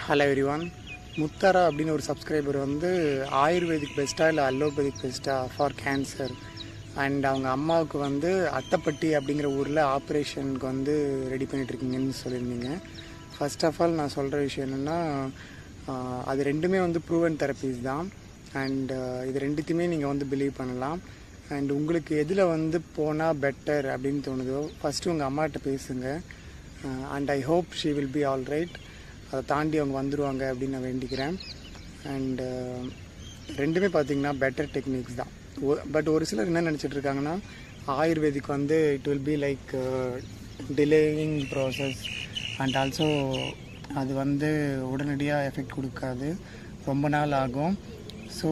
hello everyone Muthara அப்படின்னு ஒரு subscriber வந்து ஆயுர்வேதிக் பெஸ்ட்டா இல்லை அலோபதிக் பெஸ்ட்டா ஃபார் கேன்சர் அண்ட் அவங்க அம்மாவுக்கு வந்து அத்தைப்பட்டி அப்படிங்கிற ஊரில் ஆப்ரேஷனுக்கு வந்து ரெடி பண்ணிகிட்ருக்கீங்கன்னு சொல்லியிருந்தீங்க ஃபர்ஸ்ட் ஆஃப் ஆல் நான் சொல்கிற விஷயம் என்னென்னா அது ரெண்டுமே வந்து ப்ரூவன் தெரப்பீஸ் தான் அண்ட் இது ரெண்டுத்தையுமே நீங்கள் வந்து பிலீவ் பண்ணலாம் அண்ட் உங்களுக்கு எதில் வந்து போனால் பெட்டர் அப்படின்னு தோணுதோ ஃபஸ்ட்டு உங்கள் அம்மாட்ட பேசுங்க and I hope she will be all right அதை தாண்டி அவங்க வந்துடுவாங்க அப்படின்னு நான் வேண்டிக்கிறேன் அண்டு ரெண்டுமே பார்த்தீங்கன்னா பெட்டர் டெக்னிக்ஸ் தான் பட் ஒரு சிலர் என்ன நினச்சிட்டு இருக்காங்கன்னா ஆயுர்வேதிக் வந்து it will be like delaying process and also அது வந்து உடனடியாக எஃபெக்ட் கொடுக்காது ரொம்ப நாள் ஆகும் ஸோ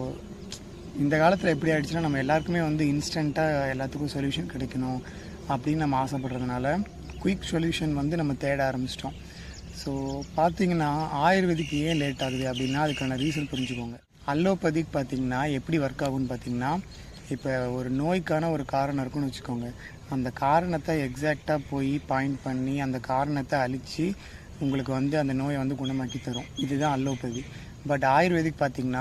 இந்த காலத்தில் எப்படி ஆயிடுச்சுன்னா நம்ம எல்லாருக்குமே வந்து இன்ஸ்டண்ட்டாக எல்லாத்துக்கும் சொல்யூஷன் கிடைக்கணும் அப்படின்னு நம்ம ஆசைப்படுறதுனால குயிக் சொல்யூஷன் வந்து நம்ம தேட ஆரம்பிச்சிட்டோம் ஸோ பார்த்தீங்கன்னா ஆயுர்வேதிக் ஏன் லேட் ஆகுது அப்படின்னா அதுக்கான ரீசன் புரிஞ்சுக்கோங்க அல்லோபதிக் பார்த்தீங்கன்னா எப்படி ஒர்க் ஆகும்னு பார்த்தீங்கன்னா இப்போ ஒரு நோய்க்கான ஒரு காரணம் இருக்குன்னு வச்சுக்கோங்க அந்த காரணத்தை எக்ஸாக்டாக போய் பாயிண்ட் பண்ணி அந்த காரணத்தை அழித்து உங்களுக்கு வந்து அந்த நோயை வந்து குணமாக்கி தரும் இதுதான் அல்லோபதி பட் ஆயுர்வேதிக் பார்த்தீங்கன்னா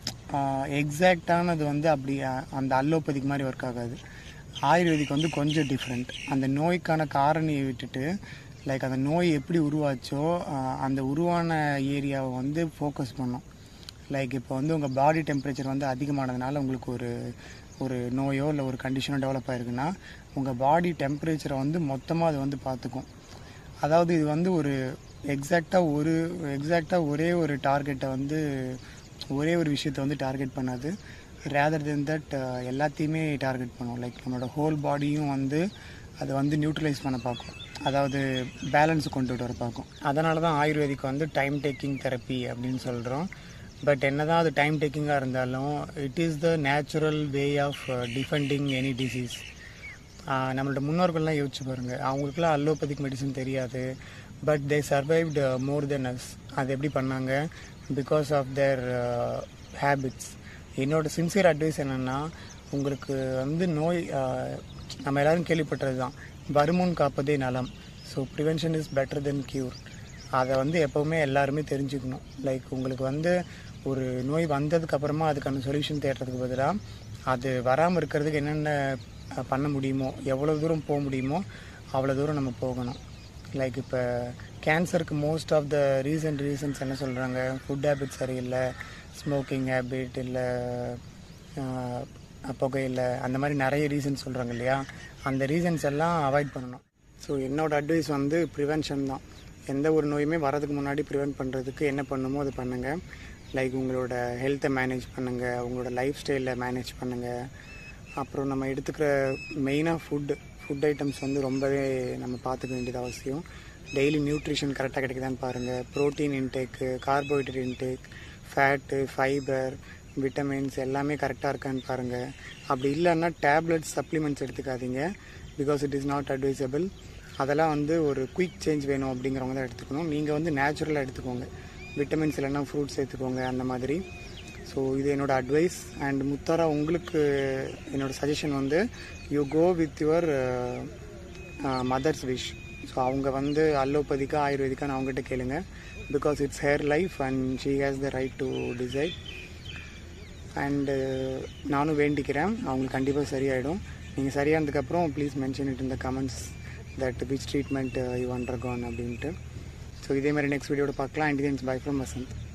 எக்ஸாக்டானது வந்து அப்படி அந்த அல்லோபதிக் மாதிரி ஒர்க் ஆகாது ஆயுர்வேதிக் வந்து கொஞ்சம் டிஃப்ரெண்ட் அந்த நோய்க்கான காரணியை விட்டுட்டு லைக் அந்த நோய் எப்படி உருவாச்சோ அந்த உருவான ஏரியாவை வந்து ஃபோக்கஸ் பண்ணும் லைக் இப்போ வந்து உங்கள் பாடி டெம்பரேச்சர் வந்து அதிகமானதுனால உங்களுக்கு ஒரு ஒரு நோயோ இல்லை ஒரு கண்டிஷனோ டெவலப் ஆயிருக்குன்னா உங்கள் பாடி டெம்பரேச்சரை வந்து மொத்தமாக அது வந்து பார்த்துக்கும் அதாவது இது வந்து ஒரு எக்ஸாக்டாக ஒரு எக்ஸாக்டாக ஒரே ஒரு டார்கெட்டை வந்து ஒரே ஒரு விஷயத்தை வந்து டார்கெட் பண்ணாது ரேதர் தென் தட் எல்லாத்தையுமே டார்கெட் பண்ணும் லைக் நம்மளோட ஹோல் பாடியும் வந்து அதை வந்து நியூட்ரலைஸ் பண்ண பார்க்கும் அதாவது பேலன்ஸ் கொண்டு வர பார்க்கும் அதனால தான் ஆயுர்வேதிக் வந்து டைம் டேக்கிங் தெரப்பி அப்படின்னு சொல்கிறோம் பட் என்னதான் அது டைம் டேக்கிங்காக இருந்தாலும் it is the natural way of defending any disease நம்மளோட முன்னோர்கள்லாம் யோசிச்சு பாருங்கள் அவங்களுக்குலாம் அல்லோபதிக் மெடிசன் தெரியாது but they survived more than us அது எப்படி பண்ணாங்க பிகாஸ் ஆஃப் தேர் ஹேபிட்ஸ் என்னோட சின்சியர் அட்வைஸ் என்னென்னா உங்களுக்கு வந்து நோய் நம்ம எல்லோரும் கேள்விப்பட்டது தான் வருமுன் காப்பதே நலம் so prevention is better than cure அதை வந்து எப்போவுமே எல்லாருமே தெரிஞ்சுக்கணும் லைக் உங்களுக்கு வந்து ஒரு நோய் வந்ததுக்கு அப்புறமா அதுக்கான சொல்யூஷன் தேடுறதுக்கு பதிலாக அது வராமல் இருக்கிறதுக்கு என்னென்ன பண்ண முடியுமோ எவ்வளோ தூரம் போக முடியுமோ அவ்வளோ தூரம் நம்ம போகணும் லைக் இப்போ கேன்சருக்கு most of the recent reasons என்ன சொல்கிறாங்க ஃபுட் ஹேபிட் சரியில்லை ஸ்மோக்கிங் ஹேபிட் இல்லை புகையில்லை அந்த மாதிரி நிறைய ரீசன்ஸ் சொல்கிறாங்க இல்லையா அந்த ரீசன்ஸ் எல்லாம் அவாய்ட் பண்ணணும் ஸோ என்னோடய அட்வைஸ் வந்து ப்ரிவென்ஷன் தான் எந்த ஒரு நோயுமே வரதுக்கு முன்னாடி ப்ரிவென்ட் பண்ணுறதுக்கு என்ன பண்ணுமோ அது பண்ணுங்கள் லைக் உங்களோட ஹெல்த்தை மேனேஜ் பண்ணுங்கள் உங்களோட லைஃப் ஸ்டைலில் மேனேஜ் பண்ணுங்கள் அப்புறம் நம்ம எடுத்துக்கிற மெயினாக ஃபுட்டு ஃபுட் ஐட்டம்ஸ் வந்து ரொம்பவே நம்ம பார்த்துக்க வேண்டியது அவசியம் டெய்லி நியூட்ரிஷன் கரெக்டாக கிடைக்குதான்னு பாருங்கள் protein intake carbohydrate intake fat fibre vitamins எல்லாமே கரெக்டாக இருக்கான்னு பாருங்கள் அப்படி இல்லைன்னா டேப்லெட்ஸ் சப்ளிமெண்ட்ஸ் எடுத்துக்காதீங்க because it is not advisable அதெல்லாம் வந்து ஒரு குயிக் சேஞ்ச் வேணும் அப்படிங்கிறவங்க தான் எடுத்துக்கணும் நீங்கள் வந்து நேச்சுரலாக எடுத்துக்கோங்க விட்டமின்ஸ் இல்லைன்னா ஃப்ரூட்ஸ் எடுத்துக்கோங்க அந்த மாதிரி ஸோ இது என்னோடய அட்வைஸ் அண்ட் முத்தாரா உங்களுக்கு என்னோடய சஜஷன் வந்து you go with your mother's wish so அவங்க வந்து அல்லோபதிக்கா ஆயுர்வேதிக்கான்னு அவங்ககிட்ட கேளுங்க because it's her life and she has the right to decide and நானும் வேண்டிக்கிறேன் அவங்களுக்கு கண்டிப்பாக சரியாயிடும் நீங்கள் சரியானதுக்கப்புறம் ப்ளீஸ் மென்ஷன் இட் இந்த comments that which treatment you undergone அப்படின்ட்டு ஸோ இதே மாதிரி நெக்ஸ்ட் வீடியோட பார்க்கலாம் and thanks bye from Vasanth